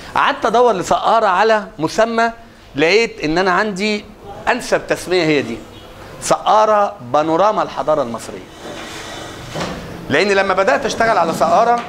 قعدت ادور لسقاره على مسمى لقيت ان انا عندي انسب تسميه هي دي سقاره بانوراما الحضاره المصريه لان لما بدات اشتغل على سقاره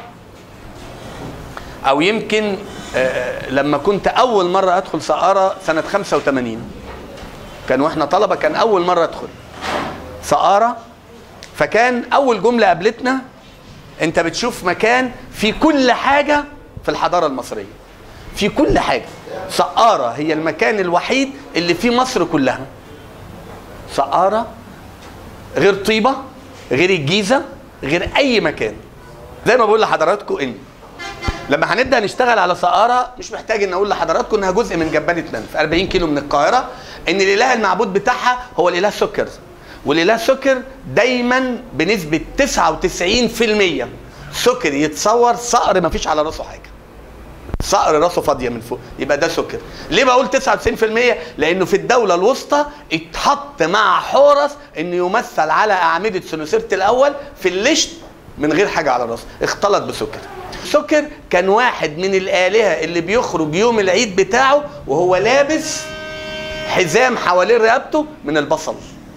او يمكن آه، لما كنت اول مره ادخل سقاره سنه 85 كان واحنا طلبه كان اول مره ادخل سقاره فكان اول جمله قابلتنا انت بتشوف مكان في كل حاجه في الحضاره المصريه في كل حاجه سقاره هي المكان الوحيد اللي فيه مصر كلها سقاره غير طيبه غير الجيزه غير اي مكان زي ما بقول لحضراتكم ان لما هنبدا نشتغل على سقاره مش محتاج ان اقول لحضراتكم انها جزء من جبانه منف 40 كيلو من القاهره ان الاله المعبود بتاعها هو الاله سكر والاله سكر دايما بنسبه 99% سكر يتصور صقر ما فيش على راسه حاجه صقر راسه فاضيه من فوق يبقى ده سكر ليه بقول 99% لانه في الدوله الوسطى اتحط مع حورس انه يمثل على اعمده سنوسرة الاول في اللشت من غير حاجه على راسه اختلط بسكر سكر كان واحد من الالهه اللي بيخرج يوم العيد بتاعه وهو لابس حزام حوالين رقبته من البصل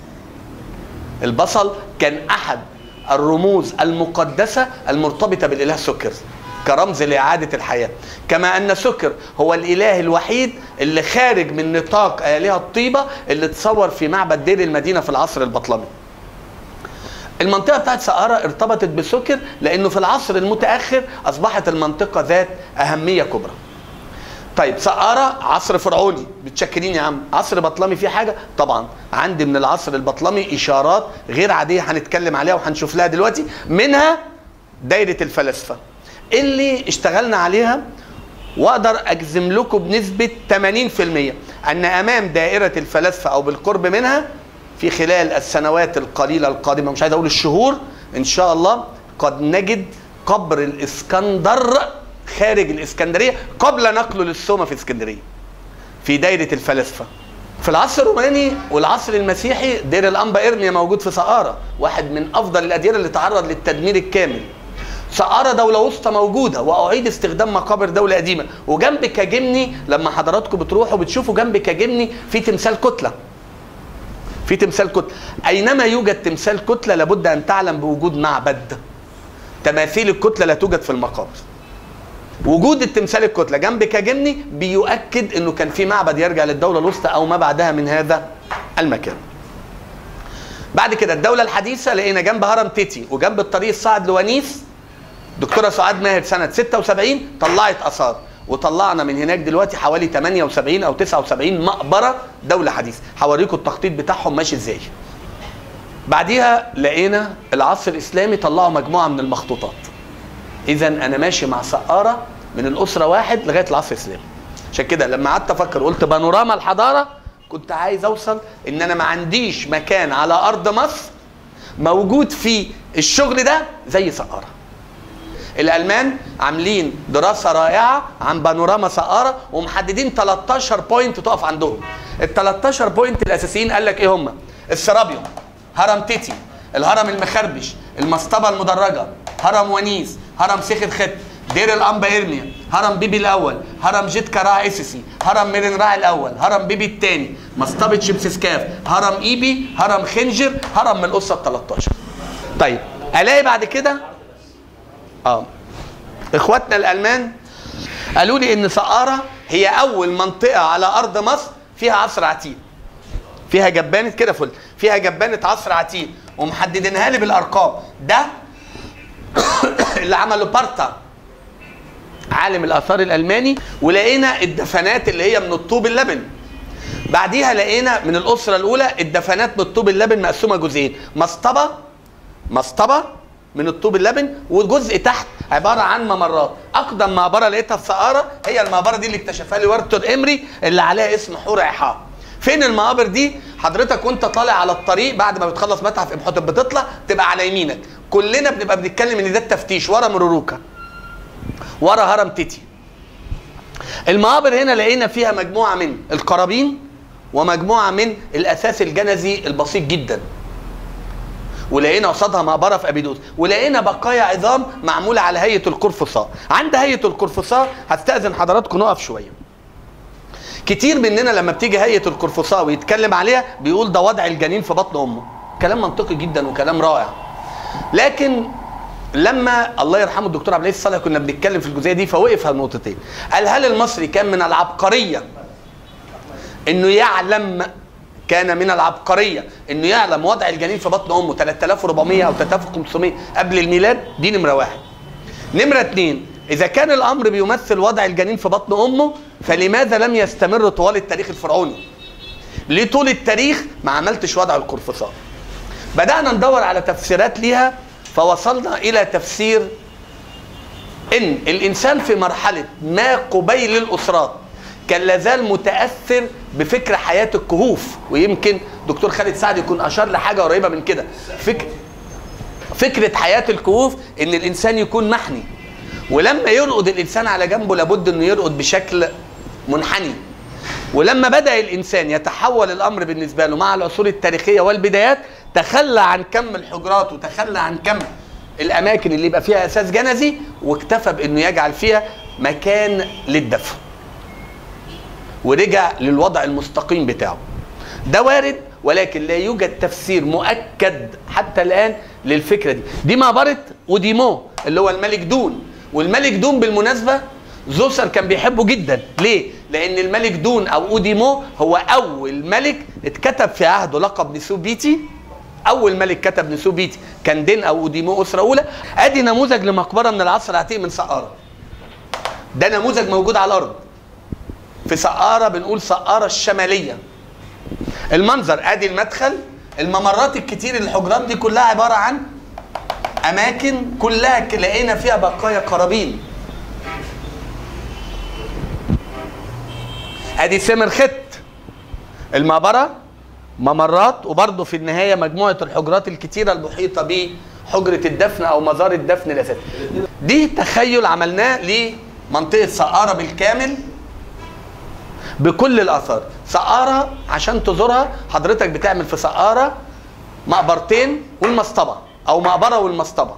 البصل كان احد الرموز المقدسه المرتبطه بالاله سكر كرمز لاعاده الحياه كما ان سكر هو الاله الوحيد اللي خارج من نطاق الهه الطيبه اللي اتصور في معبد دير المدينه في العصر البطلمي المنطقه بتاعت سقاره ارتبطت بسكر لانه في العصر المتاخر اصبحت المنطقه ذات اهميه كبرى طيب سقارة عصر فرعوني بتشكرين يا عم عصر بطلمي فيه حاجة طبعا عندي من العصر البطلمي إشارات غير عادية هنتكلم عليها وهنشوف لها دلوقتي منها دايرة الفلاسفة اللي اشتغلنا عليها واقدر اجزم لكم بنسبة 80% ان امام دائرة الفلاسفة او بالقرب منها في خلال السنوات القليلة القادمة مش عايز اقول الشهور ان شاء الله قد نجد قبر الاسكندر خارج الاسكندريه قبل نقله للسومه في اسكندريه في دايره الفلاسفه في العصر الروماني والعصر المسيحي دير الانبا ارميا موجود في سقاره واحد من افضل الاديره اللي تعرض للتدمير الكامل سقاره دوله وسطى موجوده واعيد استخدام مقابر دوله قديمه وجنب كاجمني لما حضراتكم بتروحوا بتشوفوا جنب كاجمني في تمثال كتله في تمثال كتله اينما يوجد تمثال كتله لابد ان تعلم بوجود معبد تماثيل الكتله لا توجد في المقابر وجود التمثال الكتله جنب كاجمني بيؤكد انه كان في معبد يرجع للدوله الوسطى او ما بعدها من هذا المكان. بعد كده الدوله الحديثه لقينا جنب هرم تيتي وجنب الطريق الصاعد لونيس دكتوره سعاد ماهر سنه 76 طلعت اثار وطلعنا من هناك دلوقتي حوالي 78 او 79 مقبره دوله حديثه هوريكم التخطيط بتاعهم ماشي ازاي. بعديها لقينا العصر الاسلامي طلعوا مجموعه من المخطوطات. اذا انا ماشي مع سقاره من الاسره واحد لغايه العصر الاسلامي عشان كده لما قعدت افكر قلت بانوراما الحضاره كنت عايز اوصل ان انا ما عنديش مكان على ارض مصر موجود فيه الشغل ده زي سقاره الالمان عاملين دراسه رائعه عن بانوراما سقاره ومحددين 13 بوينت تقف عندهم ال 13 بوينت الاساسيين قال لك ايه هم السرابيوم هرم تيتي الهرم المخربش المصطبه المدرجه هرم ونيس هرم سيخ الخت دير الانبا ارميا هرم بيبي الاول هرم جيت كراع اسسي هرم ميرن راع الاول هرم بيبي الثاني مصطبه شمسسكاف هرم ايبي هرم خنجر هرم من الاسره ال 13 طيب الاقي بعد كده اه اخواتنا الالمان قالوا لي ان سقاره هي اول منطقه على ارض مصر فيها عصر عتيق فيها جبانه كده فل فيها جبانه عصر عتيق ومحددينها لي بالارقام ده اللي عمله بارتا عالم الاثار الالماني ولقينا الدفنات اللي هي من الطوب اللبن بعديها لقينا من الاسره الاولى الدفنات من الطوب اللبن مقسومه جزئين مسطبه مسطبه من الطوب اللبن وجزء تحت عباره عن ممرات اقدم مقبره لقيتها في سقاره هي المقبره دي اللي اكتشفها لي ورتون امري اللي عليها اسم حور عحاء فين المقابر دي حضرتك وانت طالع على الطريق بعد ما بتخلص متحف امحوتب بتطلع تبقى على يمينك كلنا بنبقى بنتكلم ان ده التفتيش ورا مروروكا ورا هرم تيتي المقابر هنا لقينا فيها مجموعه من القرابين ومجموعه من الاثاث الجنزي البسيط جدا ولقينا قصادها مقبره في ابيدوس ولقينا بقايا عظام معموله على هيئه القرفصاء عند هيئه القرفصاء هستاذن حضراتكم نقف شويه كتير مننا لما بتيجي هيئه القرفصاء ويتكلم عليها بيقول ده وضع الجنين في بطن امه كلام منطقي جدا وكلام رائع لكن لما الله يرحمه الدكتور عبد العزيز صالح كنا بنتكلم في الجزئيه دي فوقف على النقطتين قال هل المصري كان من العبقريه انه يعلم كان من العبقريه انه يعلم وضع الجنين في بطن امه 3400 او 3500 قبل الميلاد دي نمره واحد نمره اثنين اذا كان الامر بيمثل وضع الجنين في بطن امه فلماذا لم يستمر طوال التاريخ الفرعوني ليه طول التاريخ ما عملتش وضع القرفصاء بدانا ندور على تفسيرات ليها فوصلنا الى تفسير ان الانسان في مرحله ما قبيل الاسرات كان لازال متاثر بفكر حياه الكهوف ويمكن دكتور خالد سعد يكون اشار لحاجه قريبه من كده فكر فكره حياه الكهوف ان الانسان يكون محني ولما يرقد الانسان على جنبه لابد انه يرقد بشكل منحني ولما بدا الانسان يتحول الامر بالنسبه له مع العصور التاريخيه والبدايات تخلى عن كم الحجرات وتخلى عن كم الاماكن اللي يبقى فيها اساس جنزي واكتفى بانه يجعل فيها مكان للدفن ورجع للوضع المستقيم بتاعه ده وارد ولكن لا يوجد تفسير مؤكد حتى الان للفكره دي دي مقبره وديمو اللي هو الملك دون والملك دون بالمناسبه زوسر كان بيحبه جدا ليه لان الملك دون او اوديمو هو اول ملك اتكتب في عهده لقب نسوبيتي اول ملك كتب نسوبيتي كان دين او اوديمو اسره اولى ادي نموذج لمقبره من العصر العتيق من سقاره ده نموذج موجود على الارض في سقاره بنقول سقاره الشماليه المنظر ادي المدخل الممرات الكتير الحجرات دي كلها عباره عن اماكن كلها لقينا فيها بقايا قرابين ادي سمر خت المقبره ممرات وبرضه في النهايه مجموعه الحجرات الكتيره المحيطه بحجره الدفن او مزار الدفن الاساسي دي تخيل عملناه لمنطقه سقاره بالكامل بكل الاثار سقاره عشان تزورها حضرتك بتعمل في سقاره مقبرتين والمصطبه او مقبره والمصطبه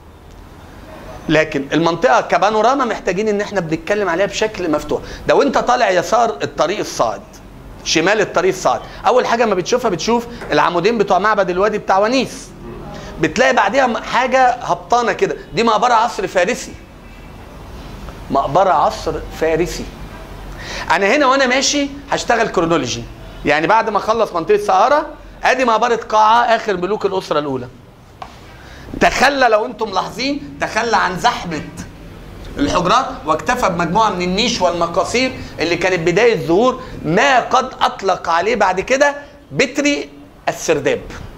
لكن المنطقه كبانوراما محتاجين ان احنا بنتكلم عليها بشكل مفتوح ده وانت طالع يسار الطريق الصاعد شمال الطريق الصاعد اول حاجه ما بتشوفها بتشوف العمودين بتوع معبد الوادي بتاع ونيس بتلاقي بعديها حاجه هبطانه كده دي مقبره عصر فارسي مقبره عصر فارسي انا هنا وانا ماشي هشتغل كرونولوجي يعني بعد ما اخلص منطقه سهاره ادي مقبره قاعه اخر ملوك الاسره الاولى تخلى لو انتم ملاحظين تخلى عن زحمه الحجرات واكتفى بمجموعه من النيش والمقاصير اللي كانت بدايه ظهور ما قد اطلق عليه بعد كده بتري السرداب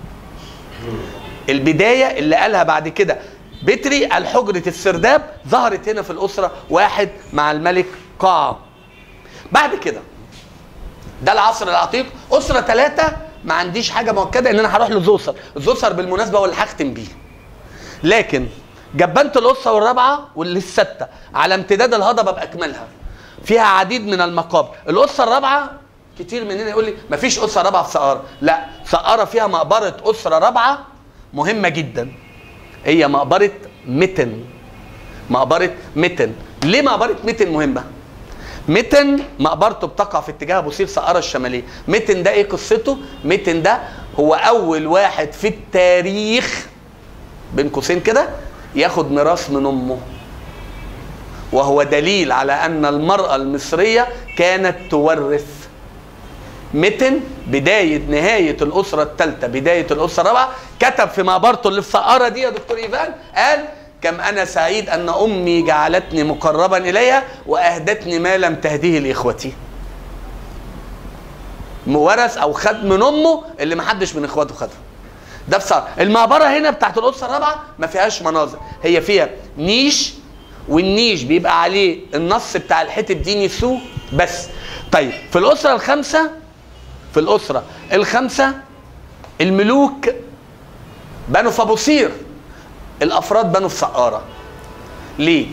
البدايه اللي قالها بعد كده بتري الحجرة السرداب ظهرت هنا في الأسرة واحد مع الملك قاع بعد كده ده العصر العتيق أسرة ثلاثة ما عنديش حاجة مؤكدة إن أنا هروح لزوسر زوسر بالمناسبة هو اللي هختم بيه لكن جبنت الأسرة والرابعة والستة على امتداد الهضبة بأكملها فيها عديد من المقابر الأسرة الرابعة كتير مننا يقول لي مفيش أسرة رابعة في سقارة لا سقارة فيها مقبرة أسرة رابعة مهمة جدا هي مقبرة متن مقبرة متن ليه مقبرة متن مهمة؟ متن مقبرته بتقع في اتجاه ابو سير سقارة الشمالية متن ده ايه قصته؟ متن ده هو اول واحد في التاريخ بين قوسين كده ياخد ميراث من امه وهو دليل على ان المرأة المصرية كانت تورث متن بداية نهاية الأسرة الثالثة بداية الأسرة الرابعة كتب في مقبرته اللي في سقارة دي يا دكتور إيفان قال كم أنا سعيد أن أمي جعلتني مقربا إليها وأهدتني ما لم تهديه لإخوتي ورث أو خد من أمه اللي محدش من إخواته خده ده في سقارة المقبرة هنا بتاعت الأسرة الرابعة ما فيهاش مناظر هي فيها نيش والنيش بيبقى عليه النص بتاع الحتة دي نسوه بس طيب في الأسرة الخامسة في الأسرة الخمسة الملوك بنوا في أبو صير الأفراد بنوا في سقارة ليه؟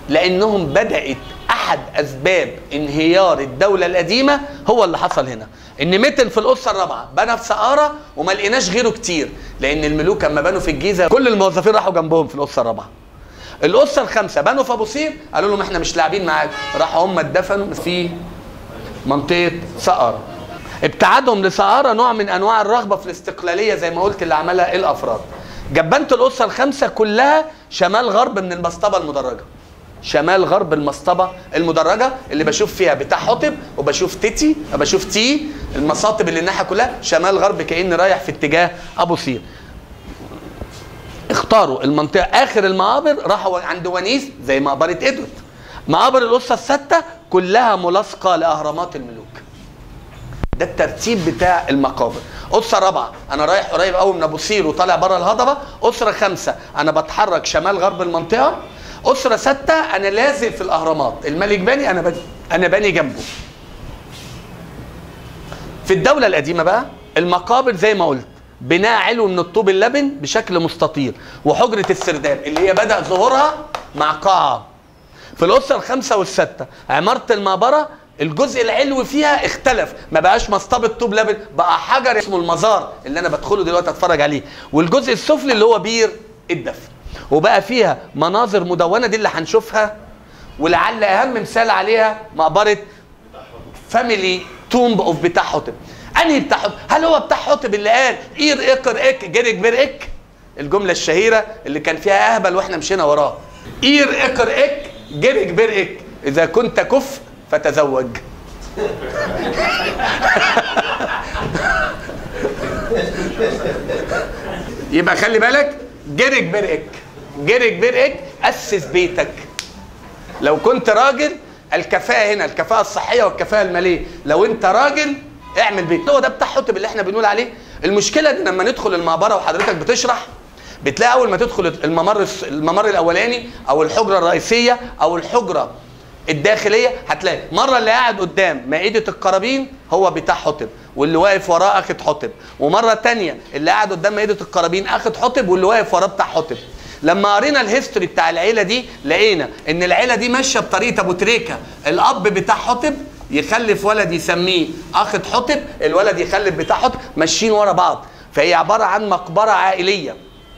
لأنهم بدأت أحد أسباب انهيار الدولة القديمة هو اللي حصل هنا ان متن في الاسره الرابعه بنى في سقاره وما لقيناش غيره كتير لان الملوك لما بنوا في الجيزه كل الموظفين راحوا جنبهم في الاسره الرابعه الاسره الخامسه بنوا في ابو سير قالوا لهم احنا مش لاعبين معاك راحوا هم اتدفنوا في منطقه سقاره ابتعادهم لسقاره نوع من انواع الرغبه في الاستقلاليه زي ما قلت اللي عملها الافراد جبنت الاسره الخامسه كلها شمال غرب من المصطبه المدرجه شمال غرب المصطبة المدرجة اللي بشوف فيها بتاع حطب وبشوف تيتي وبشوف تي المصاطب اللي الناحية كلها شمال غرب كأني رايح في اتجاه أبو سير اختاروا المنطقة آخر المقابر راحوا عند ونيس زي مقبرة إدوت مقابر الأسرة الستة كلها ملاصقة لأهرامات الملوك ده الترتيب بتاع المقابر اسره رابعه انا رايح قريب قوي من ابو سير وطالع بره الهضبه اسره خمسه انا بتحرك شمال غرب المنطقه اسره سته انا لازق في الاهرامات الملك باني انا بني انا باني جنبه في الدوله القديمه بقى المقابر زي ما قلت بناء علو من الطوب اللبن بشكل مستطيل وحجره السرداب اللي هي بدا ظهورها مع قاعه في الاسره الخامسه والسته عماره المقبره الجزء العلوي فيها اختلف ما بقاش مصطبه طوب لبن بقى حجر اسمه المزار اللي انا بدخله دلوقتي اتفرج عليه والجزء السفلي اللي هو بير الدفن وبقى فيها مناظر مدونه دي اللي هنشوفها ولعل اهم مثال عليها مقبره فاميلي تومب اوف بتاع حطب انهي بتاع حطب هل هو بتاع حطب اللي قال اير اقر اك جرك بير اك الجمله الشهيره اللي كان فيها اهبل واحنا مشينا وراه اير اقر اك جرك بير اك اذا كنت كف فتزوج يبقى خلي بالك جرك برقك جرك برقك اسس بيتك لو كنت راجل الكفاءة هنا الكفاءة الصحية والكفاءة المالية لو انت راجل اعمل بيت هو ده بتاع حطب اللي احنا بنقول عليه المشكلة دي لما ندخل المقبرة وحضرتك بتشرح بتلاقي اول ما تدخل الممر الممر الاولاني او الحجرة الرئيسية او الحجرة الداخليه هتلاقي مره اللي قاعد قدام مائده القرابين هو بتاع حطب واللي واقف وراه اخد حطب ومره تانية اللي قاعد قدام مائده القرابين اخد حطب واللي واقف وراه بتاع حطب لما قرينا الهيستوري بتاع العيله دي لقينا ان العيله دي ماشيه بطريقه ابو تريكه الاب بتاع حطب يخلف ولد يسميه اخد حطب الولد يخلف بتاع حطب ماشيين ورا بعض فهي عباره عن مقبره عائليه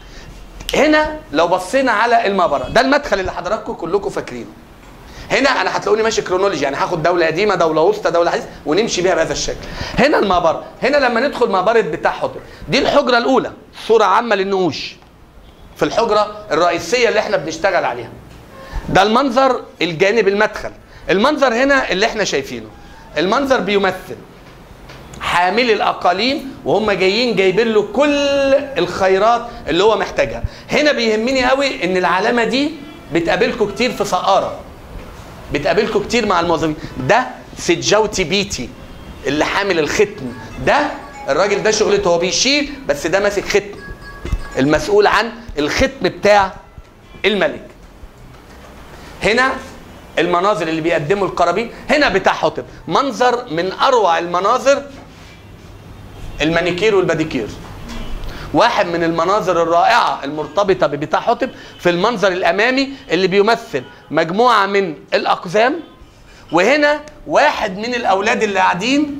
هنا لو بصينا على المقبره ده المدخل اللي حضراتكم كلكم فاكرينه هنا انا هتلاقوني ماشي كرونولوجي يعني هاخد دوله قديمه دوله وسطى دوله حديثه ونمشي بيها بهذا الشكل هنا المقبره هنا لما ندخل مقبره بتاع حطب دي الحجره الاولى صوره عامه للنقوش في الحجره الرئيسيه اللي احنا بنشتغل عليها ده المنظر الجانب المدخل المنظر هنا اللي احنا شايفينه المنظر بيمثل حاملي الاقاليم وهم جايين جايبين له كل الخيرات اللي هو محتاجها هنا بيهمني قوي ان العلامه دي بتقابلكم كتير في سقاره بتقابلكم كتير مع الموظفين ده سجاوتي بيتي اللي حامل الختم ده الراجل ده شغلته هو بيشيل بس ده ماسك ختم المسؤول عن الختم بتاع الملك هنا المناظر اللي بيقدموا القرابين هنا بتاع حطب منظر من اروع المناظر المانيكير والباديكير واحد من المناظر الرائعة المرتبطة ببتاع حطب في المنظر الأمامي اللي بيمثل مجموعة من الأقزام وهنا واحد من الأولاد اللي قاعدين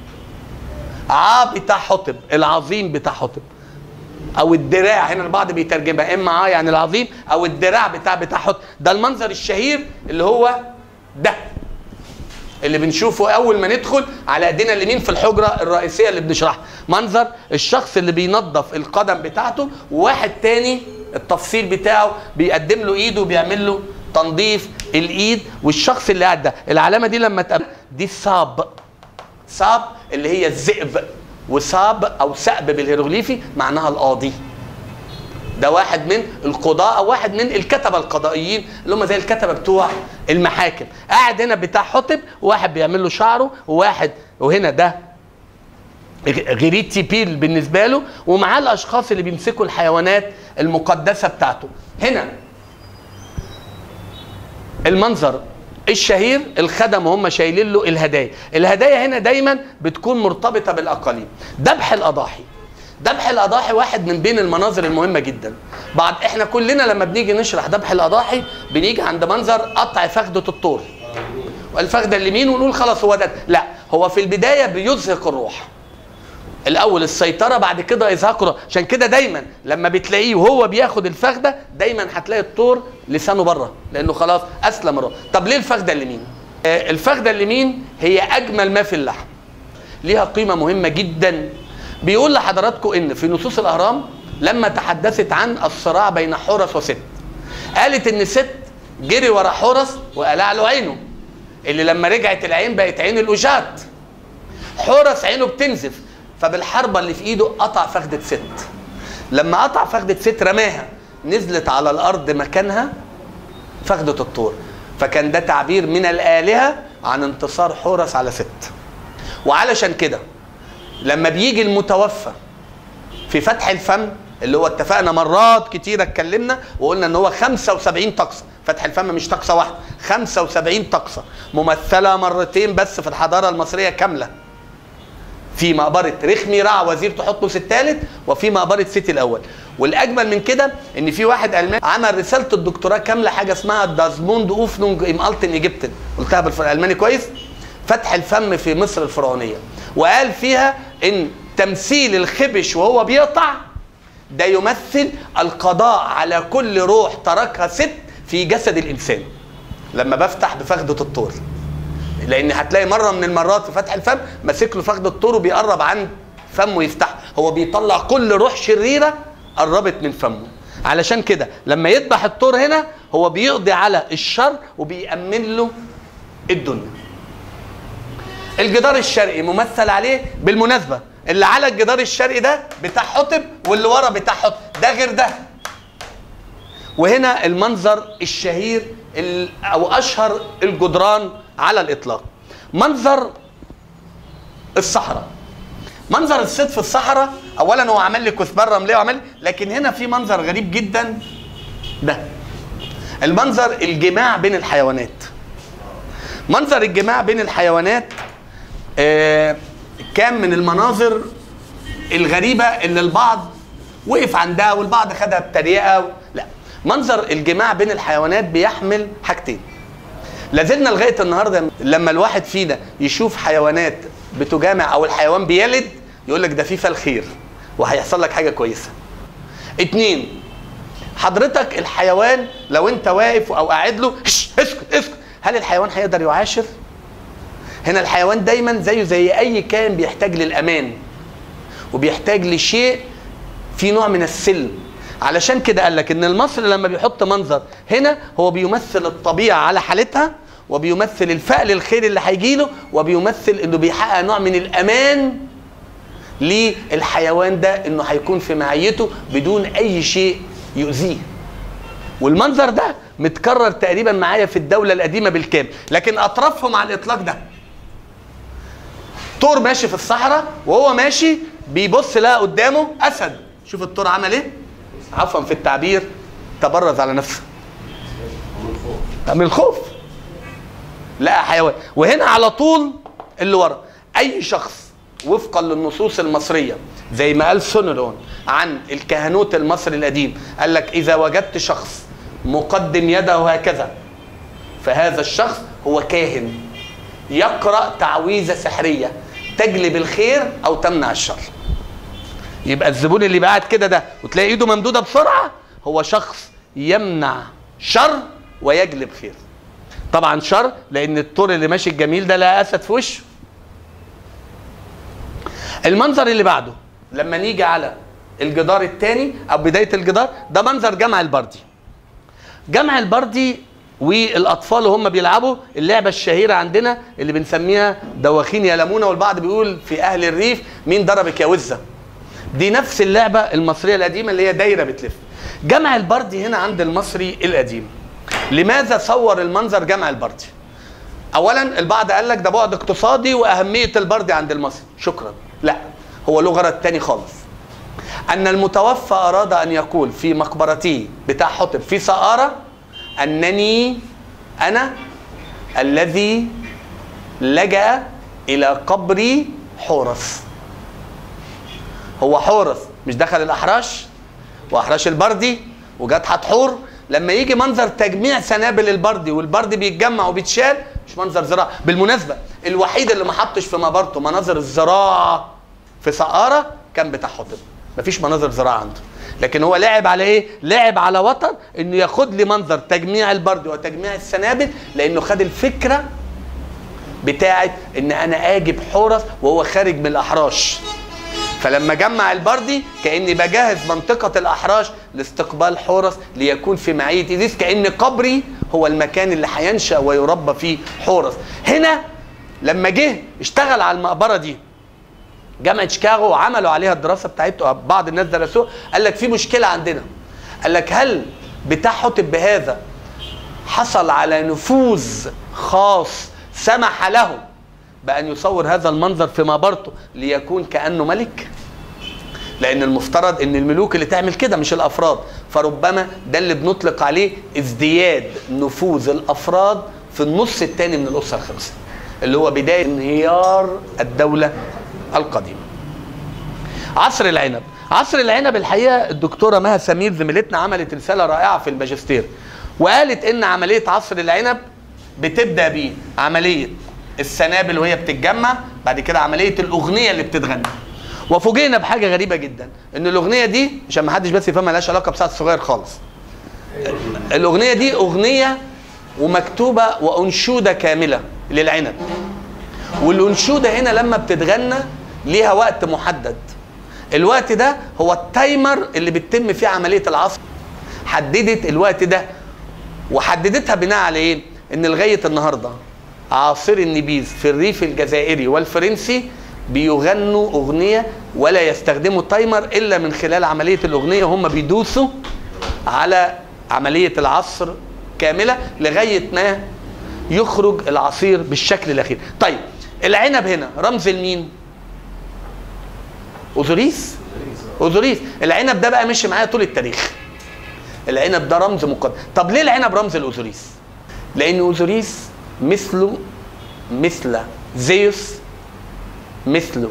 عا بتاع حطب العظيم بتاع حطب او الدراع هنا البعض بيترجمها اما ع يعني العظيم او الدراع بتاع بتاع حطب ده المنظر الشهير اللي هو ده اللي بنشوفه اول ما ندخل على ايدينا اليمين في الحجره الرئيسيه اللي بنشرحها منظر الشخص اللي بينظف القدم بتاعته وواحد تاني التفصيل بتاعه بيقدم له ايده وبيعمل له تنظيف الايد والشخص اللي قاعد ده العلامه دي لما تقابل دي صاب صاب اللي هي الذئب وصاب او سأب بالهيروغليفي معناها القاضي ده واحد من القضاء او واحد من الكتبه القضائيين اللي هم زي الكتبه بتوع المحاكم قاعد هنا بتاع حطب وواحد بيعمل له شعره وواحد وهنا ده غريتي بيل بالنسبه له ومعاه الاشخاص اللي بيمسكوا الحيوانات المقدسه بتاعته هنا المنظر الشهير الخدم وهم شايلين له الهدايا الهدايا هنا دايما بتكون مرتبطه بالاقاليم ذبح الاضاحي ذبح الاضاحي واحد من بين المناظر المهمه جدا بعد احنا كلنا لما بنيجي نشرح ذبح الاضاحي بنيجي عند منظر قطع فخده الطور والفخده اليمين ونقول خلاص هو ده لا هو في البدايه بيزهق الروح الاول السيطره بعد كده ازهاق الروح عشان كده دايما لما بتلاقيه وهو بياخد الفخده دايما هتلاقي الطور لسانه بره لانه خلاص اسلم الروح طب ليه الفخده اليمين آه، الفخده اليمين هي اجمل ما في اللحم ليها قيمه مهمه جدا بيقول لحضراتكم ان في نصوص الاهرام لما تحدثت عن الصراع بين حورس وست قالت ان ست جري ورا حورس وقلع له عينه اللي لما رجعت العين بقت عين الاجات حورس عينه بتنزف فبالحربه اللي في ايده قطع فخده ست لما قطع فخده ست رماها نزلت على الارض مكانها فخده الطور فكان ده تعبير من الالهه عن انتصار حورس على ست وعلشان كده لما بيجي المتوفى في فتح الفم اللي هو اتفقنا مرات كتيرة اتكلمنا وقلنا ان هو 75 طقسة فتح الفم مش طقسة واحدة 75 طقسة ممثلة مرتين بس في الحضارة المصرية كاملة في مقبرة رخمي رع وزير تحتمس الثالث وفي مقبرة سيتي الأول والأجمل من كده إن في واحد ألماني عمل رسالة الدكتوراه كاملة حاجة اسمها دازموند أوفنونج إم ألتن إيجيبتن قلتها بالألماني كويس فتح الفم في مصر الفرعونية وقال فيها إن تمثيل الخبش وهو بيقطع ده يمثل القضاء على كل روح تركها ست في جسد الإنسان لما بفتح بفخدة الطور لان هتلاقي مره من المرات في فتح الفم ماسك له فخد الطور وبيقرب عن فمه يفتح هو بيطلع كل روح شريره قربت من فمه علشان كده لما يذبح الطور هنا هو بيقضي على الشر وبيأمن له الدنيا الجدار الشرقي ممثل عليه بالمناسبه اللي على الجدار الشرقي ده بتاع حطب واللي ورا بتاع حطب ده غير ده وهنا المنظر الشهير ال- او اشهر الجدران على الاطلاق منظر الصحراء منظر الصيد في الصحراء اولا هو عمل لي كثبان رمليه وعمل لكن هنا في منظر غريب جدا ده المنظر الجماع بين الحيوانات منظر الجماع بين الحيوانات آه، كان من المناظر الغريبه اللي البعض وقف عندها والبعض خدها بتريقه و... لا منظر الجماع بين الحيوانات بيحمل حاجتين لازلنا لغايه النهارده لما الواحد فينا يشوف حيوانات بتجامع او الحيوان بيلد يقول لك ده في فالخير وهيحصل لك حاجه كويسه اتنين حضرتك الحيوان لو انت واقف او قاعد له "شش، اسكت اسكت هل الحيوان هيقدر يعاشر هنا الحيوان دايما زيه زي اي كائن بيحتاج للامان وبيحتاج لشيء في نوع من السلم علشان كده قال لك ان المصري لما بيحط منظر هنا هو بيمثل الطبيعه على حالتها وبيمثل الفأل الخير اللي هيجي له وبيمثل انه بيحقق نوع من الامان للحيوان ده انه هيكون في معيته بدون اي شيء يؤذيه والمنظر ده متكرر تقريبا معايا في الدوله القديمه بالكامل لكن اطرافهم على الاطلاق ده طور ماشي في الصحراء وهو ماشي بيبص لقى قدامه اسد شوف الطور عمل ايه عفوا في التعبير تبرز على نفسه من الخوف لقى حيوان وهنا على طول اللي ورا اي شخص وفقا للنصوص المصريه زي ما قال سونرون عن الكهنوت المصري القديم قال لك اذا وجدت شخص مقدم يده هكذا فهذا الشخص هو كاهن يقرا تعويذه سحريه تجلب الخير او تمنع الشر يبقى الزبون اللي قاعد كده ده وتلاقي ايده ممدوده بسرعه هو شخص يمنع شر ويجلب خير طبعا شر لان الطور اللي ماشي الجميل ده لا اسد في وشه المنظر اللي بعده لما نيجي على الجدار الثاني او بدايه الجدار ده منظر جمع البردي جمع البردي والاطفال وهم بيلعبوا اللعبه الشهيره عندنا اللي بنسميها دواخين يا لمونه والبعض بيقول في اهل الريف مين ضربك يا وزه دي نفس اللعبه المصريه القديمه اللي هي دايره بتلف جمع البردي هنا عند المصري القديم لماذا صور المنظر جمع البردي اولا البعض قال لك ده بعد اقتصادي واهميه البردي عند المصري شكرا لا هو له غرض تاني خالص ان المتوفى اراد ان يقول في مقبرته بتاع حطب في سقاره انني انا الذي لجا الى قبر حورس هو حورس مش دخل الاحراش واحراش البردي وجت حتحور لما يجي منظر تجميع سنابل البردي والبردي بيتجمع وبيتشال مش منظر زراعه بالمناسبه الوحيد اللي ما حطش في مبارته مناظر الزراعه في سقاره كان بتاع حطب مفيش مناظر زراعه عنده لكن هو لعب على ايه لعب على وتر انه ياخد لي منظر تجميع البرد وتجميع السنابل لانه خد الفكره بتاعت ان انا اجيب حورس وهو خارج من الاحراش فلما جمع البردي كاني بجهز منطقه الاحراش لاستقبال حورس ليكون في معيه ايزيس كان قبري هو المكان اللي هينشا ويربى فيه حورس هنا لما جه اشتغل على المقبره دي جامعه شيكاغو وعملوا عليها الدراسه بتاعته بعض الناس درسوها قال لك في مشكله عندنا قال لك هل بتاع حتب بهذا حصل على نفوذ خاص سمح له بأن يصور هذا المنظر في مقبرته ليكون كأنه ملك لأن المفترض أن الملوك اللي تعمل كده مش الأفراد فربما ده اللي بنطلق عليه ازدياد نفوذ الأفراد في النص الثاني من الأسرة الخمسة اللي هو بداية انهيار الدولة القديمة عصر العنب عصر العنب الحقيقة الدكتورة مها سمير زميلتنا عملت رسالة رائعة في الماجستير وقالت ان عملية عصر العنب بتبدأ بعملية السنابل وهي بتتجمع بعد كده عمليه الاغنيه اللي بتتغنى وفوجئنا بحاجه غريبه جدا ان الاغنيه دي عشان ما حدش بس يفهم مالهاش علاقه بسعد الصغير خالص الاغنيه دي اغنيه ومكتوبه وانشوده كامله للعنب والانشوده هنا لما بتتغنى ليها وقت محدد الوقت ده هو التايمر اللي بتتم فيه عمليه العصر حددت الوقت ده وحددتها بناء على ايه ان لغايه النهارده عاصر النبيذ في الريف الجزائري والفرنسي بيغنوا اغنيه ولا يستخدموا التايمر الا من خلال عمليه الاغنيه هم بيدوسوا على عمليه العصر كامله لغايه ما يخرج العصير بالشكل الاخير. طيب العنب هنا رمز لمين؟ اوزوريس اوزوريس العنب ده بقى مشي معايا طول التاريخ. العنب ده رمز مقدس، طب ليه العنب رمز الاوزوريس؟ لان اوزوريس مثله مثل زيوس مثله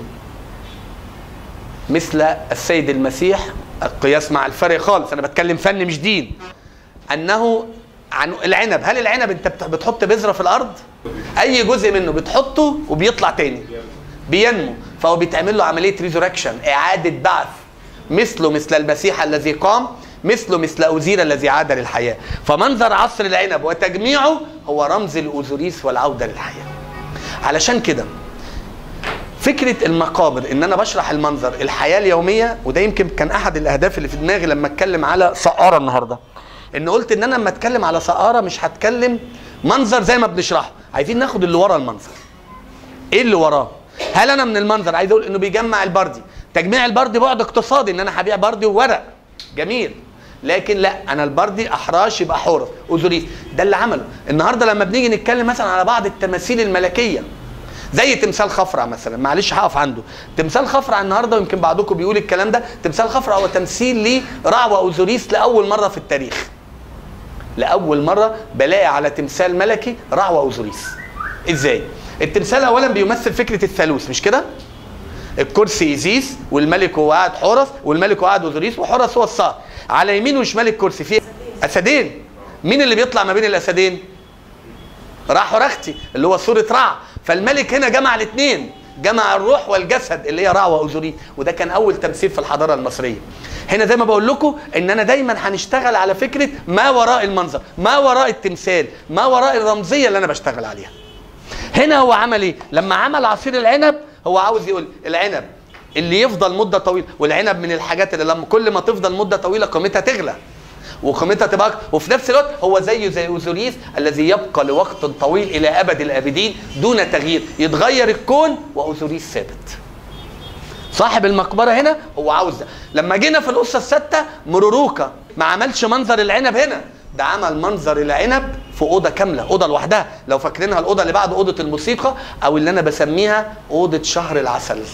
مثل السيد المسيح القياس مع الفرق خالص انا بتكلم فن مش دين انه عن العنب هل العنب انت بتحط بذره في الارض اي جزء منه بتحطه وبيطلع تاني بينمو فهو بيتعمل له عمليه ريزوركشن اعاده بعث مثله مثل المسيح الذي قام مثله مثل أوزير الذي عاد للحياة فمنظر عصر العنب وتجميعه هو رمز الأوزوريس والعودة للحياة علشان كده فكرة المقابر ان انا بشرح المنظر الحياة اليومية وده يمكن كان احد الاهداف اللي في دماغي لما اتكلم على سقارة النهاردة ان قلت ان انا لما اتكلم على سقارة مش هتكلم منظر زي ما بنشرحه عايزين ناخد اللي ورا المنظر ايه اللي وراه هل انا من المنظر عايز اقول انه بيجمع البردي تجميع البردي بعد اقتصادي ان انا هبيع بردي وورق جميل لكن لا انا البردي احراش يبقى حورس اوزوريس ده اللي عمله النهارده لما بنيجي نتكلم مثلا على بعض التماثيل الملكيه زي تمثال خفرع مثلا معلش هقف عنده تمثال خفرع النهارده ويمكن بعضكم بيقول الكلام ده تمثال خفرع هو تمثيل لرعوة اوزوريس لاول مره في التاريخ لاول مره بلاقي على تمثال ملكي رعوة اوزوريس ازاي التمثال اولا بيمثل فكره الثالوث مش كده الكرسي ايزيس والملك هو قاعد حورس والملك هو قاعد اوزوريس وحورس هو الصقر على يمين وشمال الكرسي في اسدين مين اللي بيطلع ما بين الاسدين راح ورختي اللي هو صوره رع فالملك هنا جمع الاثنين جمع الروح والجسد اللي هي رع واوزوريس وده كان اول تمثيل في الحضاره المصريه هنا زي ما بقول لكم ان انا دايما هنشتغل على فكره ما وراء المنظر ما وراء التمثال ما وراء الرمزيه اللي انا بشتغل عليها هنا هو عمل ايه لما عمل عصير العنب هو عاوز يقول العنب اللي يفضل مده طويله والعنب من الحاجات اللي لما كل ما تفضل مده طويله قيمتها تغلى وقيمتها تبقى أكتر. وفي نفس الوقت هو زيه زي اوزوريس الذي يبقى لوقت طويل الى ابد الابدين دون تغيير يتغير الكون واوزوريس ثابت صاحب المقبره هنا هو عاوز ده لما جينا في القصه السادسه مروروكا ما عملش منظر العنب هنا ده عمل منظر العنب في اوضه كامله اوضه لوحدها لو فاكرينها الاوضه اللي بعد اوضه الموسيقى او اللي انا بسميها اوضه شهر العسل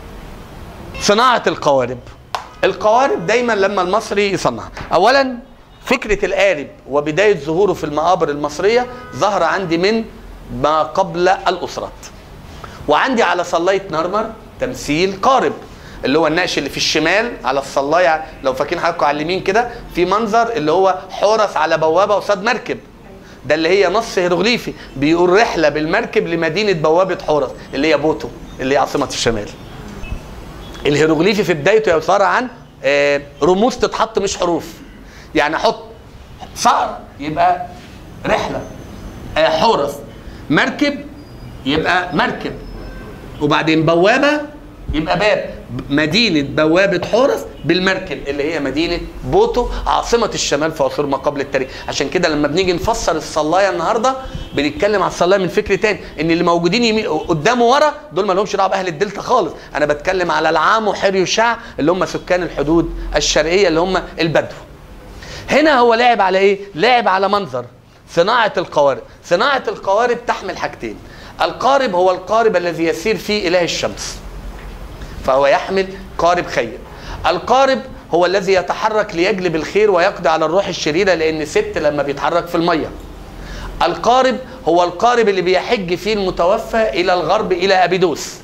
صناعه القوارب القوارب دايما لما المصري يصنعها اولا فكره القارب وبدايه ظهوره في المقابر المصريه ظهر عندي من ما قبل الاسرات وعندي على صلايه نرمر تمثيل قارب اللي هو النقش اللي في الشمال على الصلايه لو فاكرين حضراتكم على اليمين كده في منظر اللي هو حورس على بوابه وصاد مركب ده اللي هي نص هيروغليفي بيقول رحله بالمركب لمدينه بوابه حورس اللي هي بوتو اللي هي عاصمه الشمال الهيروغليفي في بدايته عباره عن آه، رموز تتحط مش حروف يعني احط صقر يبقى رحله آه، حورس مركب يبقى مركب وبعدين بوابه يبقى باب مدينه بوابه حورس بالمركب اللي هي مدينه بوتو عاصمه الشمال في عصور ما قبل التاريخ عشان كده لما بنيجي نفسر الصلايه النهارده بنتكلم على الصلايه من فكر تاني ان اللي موجودين يمين قدام ورا دول ما لهمش دعوه باهل الدلتا خالص انا بتكلم على العام وحري وشع اللي هم سكان الحدود الشرقيه اللي هم البدو هنا هو لعب على ايه لعب على منظر صناعه القوارب صناعه القوارب تحمل حاجتين القارب هو القارب الذي يسير فيه اله الشمس فهو يحمل قارب خير القارب هو الذي يتحرك ليجلب الخير ويقضي على الروح الشريرة لأن ست لما بيتحرك في المية القارب هو القارب اللي بيحج فيه المتوفى إلى الغرب إلى أبيدوس